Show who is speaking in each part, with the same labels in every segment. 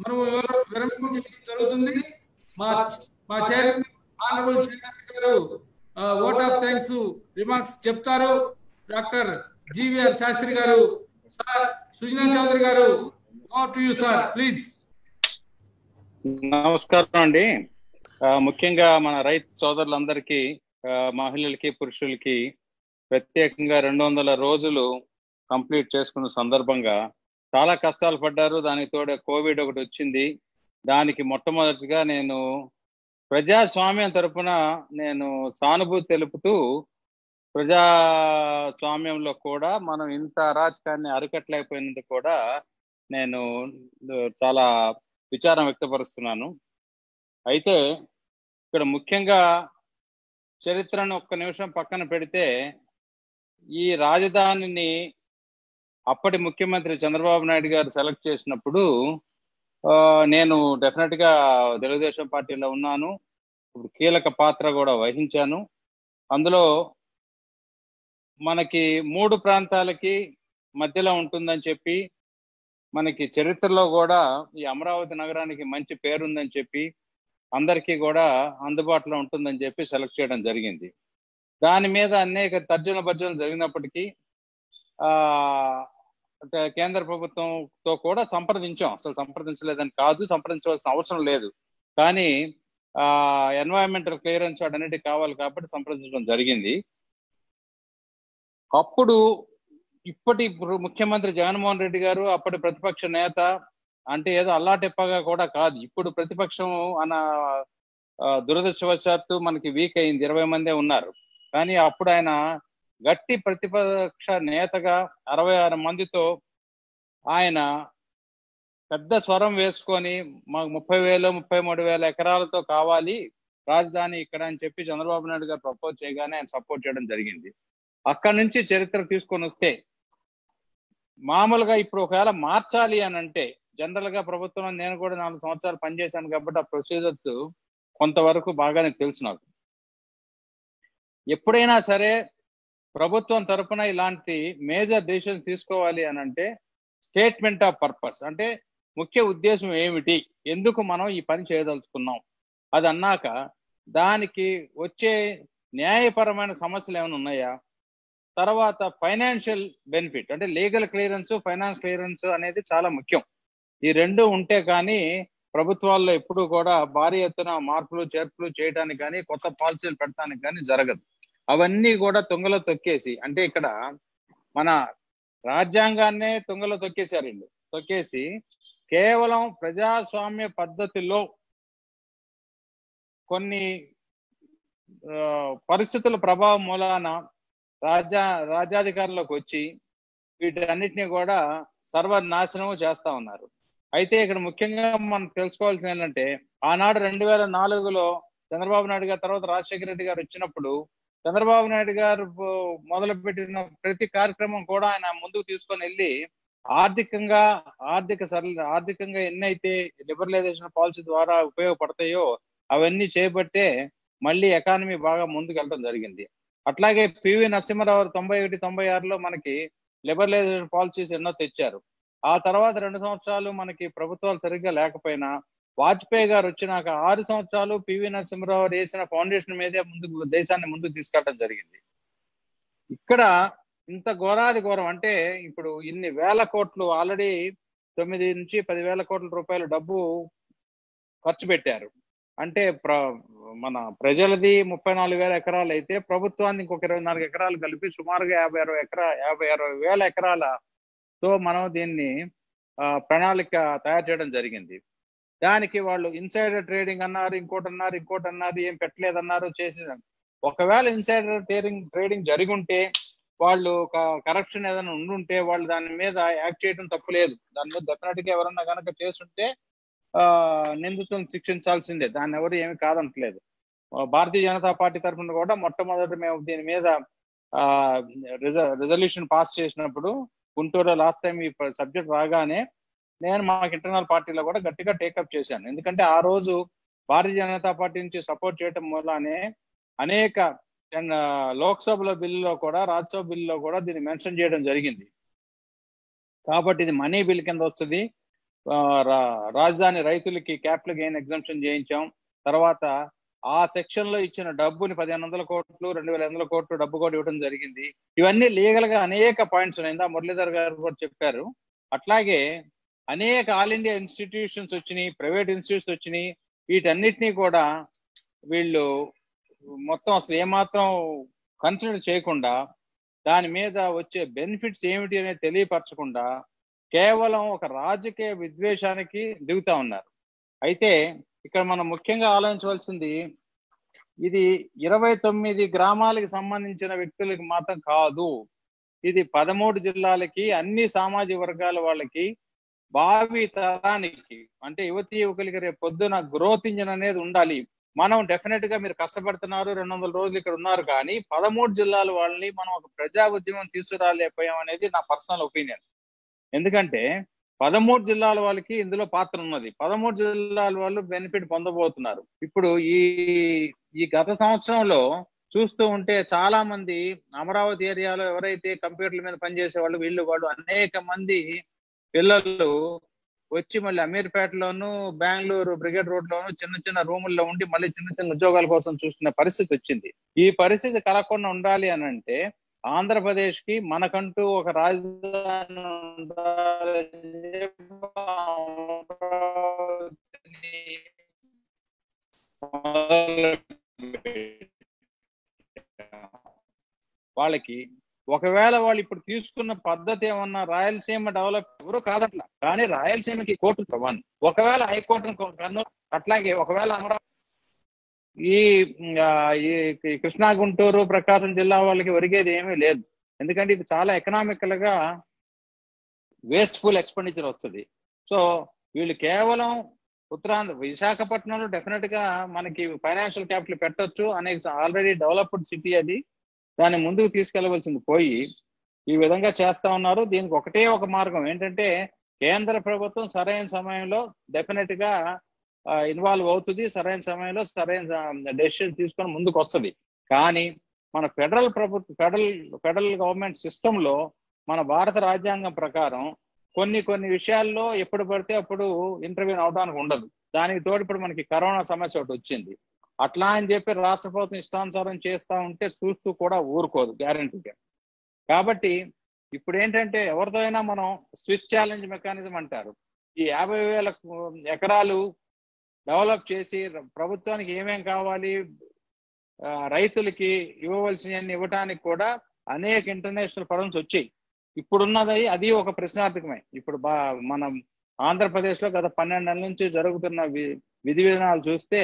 Speaker 1: మనం వివర- విరమణ చేయడం జరుగుతుంది మా మా చైర్మన్ ఆనరబుల్ చైర్మన్ గారు ఓట్ ఆఫ్ థ్యాంక్స్ రిమార్క్స్ చెప్తారు డాక్టర్ జీవీఆర్ శాస్త్రి గారు సార్ సుజనా చౌదరి గారు టు యూ సార్ ప్లీజ్
Speaker 2: నమస్కారం అండి ఆ, ముఖ్యంగా మన రైతు సోదరులందరికీ ఆ, మహిళలకి పురుషులకి ప్రత్యేకంగా రెండు వందల రోజులు కంప్లీట్ చేసుకున్న సందర్భంగా చాలా కష్టాలు పడ్డారు దానికి తోడు కోవిడ్ ఒకటి వచ్చింది దానికి మొట్టమొదటిగా నేను ప్రజాస్వామ్యం తరపున నేను సానుభూతి తెలుపుతూ ప్రజాస్వామ్యంలో కూడా మనం ఇంత అరాచకాన్ని అరికట్టలేకపోయినందుకు కూడా నేను చాలా విచారం వ్యక్తపరుస్తున్నాను అయితే ఇక్కడ ముఖ్యంగా చరిత్రను ఒక్క నిమిషం పక్కన పెడితే ఈ రాజధానిని అప్పటి ముఖ్యమంత్రి చంద్రబాబు నాయుడు గారు సెలెక్ట్ చేసినప్పుడు ఆ, నేను డెఫినెట్ గా తెలుగుదేశం పార్టీలో ఉన్నాను ఇప్పుడు కీలక పాత్ర కూడా వహించాను అందులో మనకి మూడు ప్రాంతాలకి మధ్యలో ఉంటుందని చెప్పి మనకి చరిత్రలో కూడా ఈ అమరావతి నగరానికి మంచి పేరుందని చెప్పి అందరికీ కూడా అందుబాటులో ఉంటుందని చెప్పి సెలెక్ట్ చేయడం జరిగింది దాని మీద అనేక తర్జన భర్జనలు జరిగినప్పటికీ ఆ అంటే కేంద్ర ప్రభుత్వంతో కూడా సంప్రదించాం అసలు సంప్రదించలేదని కాదు సంప్రదించవలసిన అవసరం లేదు కానీ ఆ ఎన్వైరన్మెంటల్ క్లియరెన్స్ వాటన్నిటికి కావాలి కాబట్టి సంప్రదించడం జరిగింది అప్పుడు ఇప్పటి ప్ర- ముఖ్యమంత్రి జగన్మోహన్ రెడ్డి గారు అప్పటి ప్రతిపక్ష నేత అంటే ఏదో అల్లాటెప్పగా కూడా కాదు ఇప్పుడు ప్రతిపక్షం అన్న ఆ, దురదృష్టవశాత్తు మనకి వీక్ అయింది ఇరవై మందే ఉన్నారు కానీ అప్పుడు ఆయన గట్టి ప్రతిపక్ష నేతగా అరవై ఆరు మందితో ఆయన పెద్ద స్వరం వేసుకొని మాకు ముప్పై వేలు ముప్పై మూడు వేల ఎకరాలతో కావాలి రాజధాని ఇక్కడ అని చెప్పి చంద్రబాబు నాయుడు గారు ప్రపోజ్ చేయగానే ఆయన సపోర్ట్ చేయడం జరిగింది అక్కడి నుంచి చరిత్ర తీసుకొని వస్తే మామూలుగా ఇప్పుడు ఒకవేళ మార్చాలి అని అంటే జనరల్ గా ప్రభుత్వం నేను కూడా నాలుగు సంవత్సరాలు పనిచేశాను కాబట్టి ఆ ప్రొసీజర్స్ కొంతవరకు బాగానే తెలుసు నాకు ఎప్పుడైనా సరే ప్రభుత్వం తరపున ఇలాంటి మేజర్ డెసిషన్స్ తీసుకోవాలి అని అంటే స్టేట్మెంట్ ఆఫ్ పర్పస్ అంటే ముఖ్య ఉద్దేశం ఏమిటి ఎందుకు మనం ఈ పని చేయదలుచుకున్నాం అది అన్నాక దానికి వచ్చే న్యాయపరమైన సమస్యలు ఏమైనా ఉన్నాయా తర్వాత ఫైనాన్షియల్ బెనిఫిట్ అంటే లీగల్ క్లియరెన్స్ ఫైనాన్స్ క్లియరెన్స్ అనేది చాలా ముఖ్యం ఈ రెండు ఉంటే కానీ ప్రభుత్వాల్లో ఎప్పుడు కూడా భారీ ఎత్తున మార్పులు చేర్పులు చేయడానికి కానీ కొత్త పాలసీలు పెట్టడానికి కానీ జరగదు అవన్నీ కూడా తుంగలో తొక్కేసి అంటే ఇక్కడ మన రాజ్యాంగాన్నే తుంగలో తొక్కేశారు వీళ్ళు తొక్కేసి కేవలం ప్రజాస్వామ్య పద్ధతిలో కొన్ని ఆ, పరిస్థితుల ప్రభావం మూలాన రాజ్యా రాజ్యాధికారంలోకి వచ్చి వీటన్నిటిని కూడా సర్వనాశనం చేస్తా ఉన్నారు అయితే ఇక్కడ ముఖ్యంగా మనం తెలుసుకోవాల్సింది ఏంటంటే ఆనాడు రెండు వేల నాలుగులో చంద్రబాబు నాయుడు గారు తర్వాత రాజశేఖర రెడ్డి గారు వచ్చినప్పుడు చంద్రబాబు నాయుడు గారు మొదలు పెట్టిన ప్రతి కార్యక్రమం కూడా ఆయన ముందుకు తీసుకొని వెళ్ళి ఆర్థికంగా ఆర్థిక సరళ ఆర్థికంగా ఎన్నైతే లిబరలైజేషన్ పాలసీ ద్వారా ఉపయోగపడతాయో అవన్నీ చేపట్టే మళ్ళీ ఎకానమీ బాగా ముందుకు వెళ్ళడం జరిగింది అట్లాగే పివి నరసింహారావు తొంభై ఒకటి తొంభై ఆరులో మనకి లిబరలైజేషన్ పాలసీస్ ఎన్నో తెచ్చారు ఆ తర్వాత రెండు సంవత్సరాలు మనకి ప్రభుత్వాలు సరిగ్గా లేకపోయినా వాజ్పేయి గారు వచ్చినాక ఆరు సంవత్సరాలు పివి నరసింహారావు వేసిన ఫౌండేషన్ మీదే ముందుకు దేశాన్ని ముందుకు తీసుకెళ్ళడం జరిగింది ఇక్కడ ఇంత ఘోరాది ఘోరం అంటే ఇప్పుడు ఇన్ని వేల కోట్లు ఆల్రెడీ తొమ్మిది నుంచి పది వేల కోట్ల రూపాయల డబ్బు ఖర్చు పెట్టారు అంటే ప్ర మన ప్రజలది ముప్పై నాలుగు వేల ఎకరాలు అయితే ప్రభుత్వానికి ఇంకొక ఇరవై నాలుగు ఎకరాలు కలిపి సుమారుగా యాభై అరవై ఎకరా యాభై అరవై వేల ఎకరాలతో మనం దీన్ని ఆ, ప్రణాళిక తయారు చేయడం జరిగింది దానికి వాళ్ళు ఇన్సైడర్ ట్రేడింగ్ అన్నారు ఇంకోటి అన్నారు ఇంకోటి అన్నారు ఏం పెట్టలేదన్నారు చేసి ఒకవేళ ఇన్సైడర్ ట్రేడింగ్ ట్రేడింగ్ జరిగి ఉంటే వాళ్ళు కరప్షన్ ఏదైనా ఉండుంటే వాళ్ళు దాని మీద యాక్ట్ చేయడం తప్పు లేదు దాని మీద డెఫినెట్ గా ఎవరన్నా కనుక చేస్తుంటే ఆ నిందితులను శిక్షించాల్సిందే దాన్ని ఎవరు ఏమి కాదంటలేదు ఆ, భారతీయ జనతా పార్టీ తరఫున కూడా మొట్టమొదటి మేము దీని మీద ఆ రిజల్యూషన్ పాస్ చేసినప్పుడు గుంటూరులో లాస్ట్ టైం ఈ సబ్జెక్ట్ రాగానే నేను మాకు ఇంటర్నల్ పార్టీలో కూడా గట్టిగా టేకప్ చేశాను ఎందుకంటే ఆ రోజు భారతీయ జనతా పార్టీ నుంచి సపోర్ట్ చేయటం మూలానే అనేక అండ్, ఆ, లోక్సభలో బిల్లులో కూడా రాజ్యసభ బిల్లులో కూడా దీన్ని మెన్షన్ చేయడం జరిగింది కాబట్టి ఇది మనీ బిల్ కింద వస్తుంది ఆ, రా- రాజధాని రైతులకి క్యాపిటల్ గెయిన్ ఎగ్జామ్షన్ చేయించాం తర్వాత ఆ సెక్షన్ లో ఇచ్చిన డబ్బుని పదిహేను వందల కోట్లు రెండు వేల వందల కోట్లు డబ్బు కూడా ఇవ్వడం జరిగింది ఇవన్నీ లీగల్ గా అనేక పాయింట్స్ ఉన్నాయి ఇందా మురళీధర్ గారు కూడా చెప్పారు అట్లాగే అనేక ఆల్ ఇండియా ఇన్స్టిట్యూషన్స్ వచ్చినాయి ప్రైవేట్ ఇన్స్టిట్యూట్స్ వచ్చినాయి వీటన్నిటినీ కూడా వీళ్ళు మొత్తం అసలు ఏమాత్రం కన్సిడర్ చేయకుండా దాని మీద వచ్చే బెనిఫిట్స్ ఏమిటి అనేది తెలియపరచకుండా కేవలం ఒక రాజకీయ విద్వేషానికి దిగుతా ఉన్నారు అయితే ఇక్కడ మనం ముఖ్యంగా ఆలోచించవలసింది ఇది ఇరవై తొమ్మిది గ్రామాలకు సంబంధించిన వ్యక్తులకు మాత్రం కాదు ఇది పదమూడు జిల్లాలకి అన్ని సామాజిక వర్గాల వాళ్ళకి భావి తరానికి అంటే యువతి యువకులకి రేపు పొద్దున గ్రోత్ ఇంజిన్ అనేది ఉండాలి మనం డెఫినెట్ గా మీరు కష్టపడుతున్నారు రెండు వందల రోజులు ఇక్కడ ఉన్నారు కానీ పదమూడు జిల్లాల వాళ్ళని మనం ఒక ప్రజా ఉద్యమం తీసుకురాలేకపోయాం అనేది నా పర్సనల్ ఒపీనియన్ ఎందుకంటే పదమూడు జిల్లాల వాళ్ళకి ఇందులో పాత్ర ఉన్నది పదమూడు జిల్లాల వాళ్ళు బెనిఫిట్ పొందబోతున్నారు ఇప్పుడు ఈ ఈ గత సంవత్సరంలో చూస్తూ ఉంటే చాలా మంది అమరావతి ఏరియాలో ఎవరైతే కంప్యూటర్ల మీద పనిచేసే వాళ్ళు వీళ్ళు వాళ్ళు అనేక మంది పిల్లలు వచ్చి మళ్ళీ అమీర్పేటలోను బెంగళూరు బ్రిగేడ్ రోడ్ లోను చిన్న చిన్న రూముల్లో ఉండి మళ్ళీ చిన్న చిన్న ఉద్యోగాల కోసం చూస్తున్న పరిస్థితి వచ్చింది ఈ పరిస్థితి కలగకుండా ఉండాలి అని అంటే ఆంధ్రప్రదేశ్ కి మనకంటూ ఒక రాజధాని ఉండాలని చెప్పి అమరావతిని వాళ్ళకి ఒకవేళ వాళ్ళు ఇప్పుడు తీసుకున్న పద్ధతి ఏమన్నా రాయలసీమ డెవలప్ ఎవరు కాదట్లా కానీ రాయలసీమకి కోర్టు వన్ ఒకవేళ హైకోర్టు కన్ను అట్లాగే ఒకవేళ అమరావతి ఈ ఆ, ఈ కృష్ణా గుంటూరు ప్రకాశం జిల్లా వాళ్ళకి ఒరిగేది ఏమీ లేదు ఎందుకంటే ఇది చాలా ఎకనామికల్ గా వేస్ట్ఫుల్ ఎక్స్పెండిచర్ వస్తుంది సో వీళ్ళు కేవలం ఉత్తరాంధ్ర విశాఖపట్నంలో డెఫినెట్ గా మనకి ఫైనాన్షియల్ క్యాపిటల్ పెట్టొచ్చు అనే ఆల్రెడీ డెవలప్డ్ సిటీ అది దాన్ని ముందుకు తీసుకెళ్లవలసింది పోయి ఈ విధంగా చేస్తా ఉన్నారు దీనికి ఒకటే ఒక మార్గం ఏంటంటే కేంద్ర ప్రభుత్వం సరైన సమయంలో డెఫినెట్ గా ఇన్వాల్వ్ అవుతుంది సరైన సమయంలో సరైన డెసిషన్ తీసుకొని ముందుకు వస్తుంది కానీ మన ఫెడరల్ ప్రభుత్వ ఫెడరల్ ఫెడరల్ గవర్నమెంట్ సిస్టమ్ లో మన భారత రాజ్యాంగం ప్రకారం కొన్ని కొన్ని విషయాల్లో ఎప్పుడు పడితే అప్పుడు ఇంటర్వ్యూన్ అవడానికి ఉండదు దానికి తోడు ఇప్పుడు మనకి కరోనా సమస్య ఒకటి వచ్చింది అట్లా అని చెప్పి రాష్ట్ర ప్రభుత్వం ఇష్టానుసారం చేస్తా ఉంటే చూస్తూ కూడా ఊరుకోదు గ్యారంటీగా కాబట్టి ఇప్పుడు ఏంటంటే ఎవరితో అయినా మనం స్విచ్ ఛాలెంజ్ మెకానిజం అంటారు ఈ యాభై వేల ఎకరాలు డెవలప్ చేసి ప్రభుత్వానికి ఏమేం కావాలి ఆ, రైతులకి ఇవ్వవలసినవన్నీ ఇవ్వటానికి కూడా అనేక ఇంటర్నేషనల్ ఫరమ్స్ వచ్చాయి ఇప్పుడున్నది అది ఒక ప్రశ్నార్థకమే ఇప్పుడు బా మనం ఆంధ్రప్రదేశ్ లో గత పన్నెండు నెలల నుంచి జరుగుతున్న వి- విధి విధానాలు చూస్తే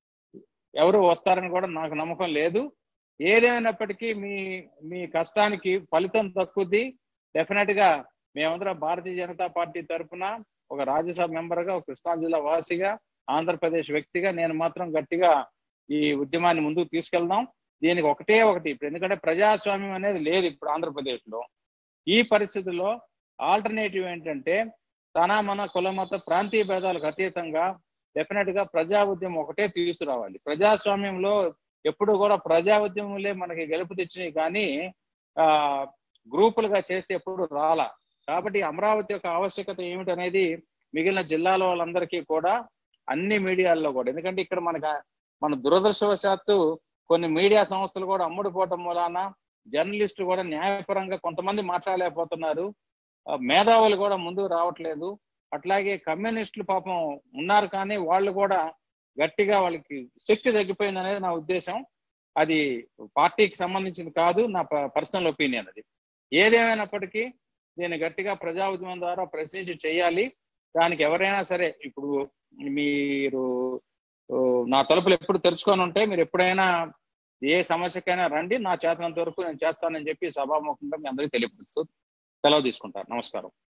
Speaker 2: ఎవరు వస్తారని కూడా నాకు నమ్మకం లేదు ఏదేమైనప్పటికీ మీ మీ కష్టానికి ఫలితం తక్కువది డెఫినెట్ గా మేమందరం భారతీయ జనతా పార్టీ తరఫున ఒక రాజ్యసభ మెంబర్ గా ఒక కృష్ణా జిల్లా వాసిగా ఆంధ్రప్రదేశ్ వ్యక్తిగా నేను మాత్రం గట్టిగా ఈ ఉద్యమాన్ని ముందుకు తీసుకెళ్దాం దీనికి ఒకటే ఒకటి ఇప్పుడు ఎందుకంటే ప్రజాస్వామ్యం అనేది లేదు ఇప్పుడు ఆంధ్రప్రదేశ్ లో ఈ పరిస్థితుల్లో ఆల్టర్నేటివ్ ఏంటంటే తన మన కుల మత ప్రాంతీయ భేదాలకు అతీతంగా డెఫినెట్ గా ప్రజా ఉద్యమం ఒకటే తీసుకురావాలి ప్రజాస్వామ్యంలో ఎప్పుడు కూడా ప్రజా ఉద్యమంలే మనకి గెలుపు తెచ్చినాయి కానీ ఆ గ్రూపులుగా చేస్తే ఎప్పుడు రాలా కాబట్టి అమరావతి యొక్క ఆవశ్యకత ఏమిటనేది మిగిలిన జిల్లాల వాళ్ళందరికీ కూడా అన్ని మీడియాల్లో కూడా ఎందుకంటే ఇక్కడ మనకు మన దురదృష్టవశాత్తు కొన్ని మీడియా సంస్థలు కూడా అమ్ముడుపోవటం మూలాన జర్నలిస్టులు కూడా న్యాయపరంగా కొంతమంది మాట్లాడలేకపోతున్నారు ఆ, మేధావులు కూడా ముందుకు రావట్లేదు అట్లాగే కమ్యూనిస్టులు పాపం ఉన్నారు కానీ వాళ్ళు కూడా గట్టిగా వాళ్ళకి శక్తి తగ్గిపోయింది అనేది నా ఉద్దేశం అది పార్టీకి సంబంధించింది కాదు నా పర్సనల్ ఒపీనియన్ అది ఏదేమైనప్పటికీ దీన్ని గట్టిగా ప్రజా ఉద్యమం ద్వారా ప్రశ్నించి చేయాలి దానికి ఎవరైనా సరే ఇప్పుడు మీరు ఓ, నా తలుపులు ఎప్పుడు తెరుచుకొని ఉంటే మీరు ఎప్పుడైనా ఏ సమస్యకైనా రండి నా చేతనంత వరకు నేను చేస్తానని చెప్పి సభాముఖంగా మీ అందరికీ తెలియపరుస్తూ సెలవు తీసుకుంటారు నమస్కారం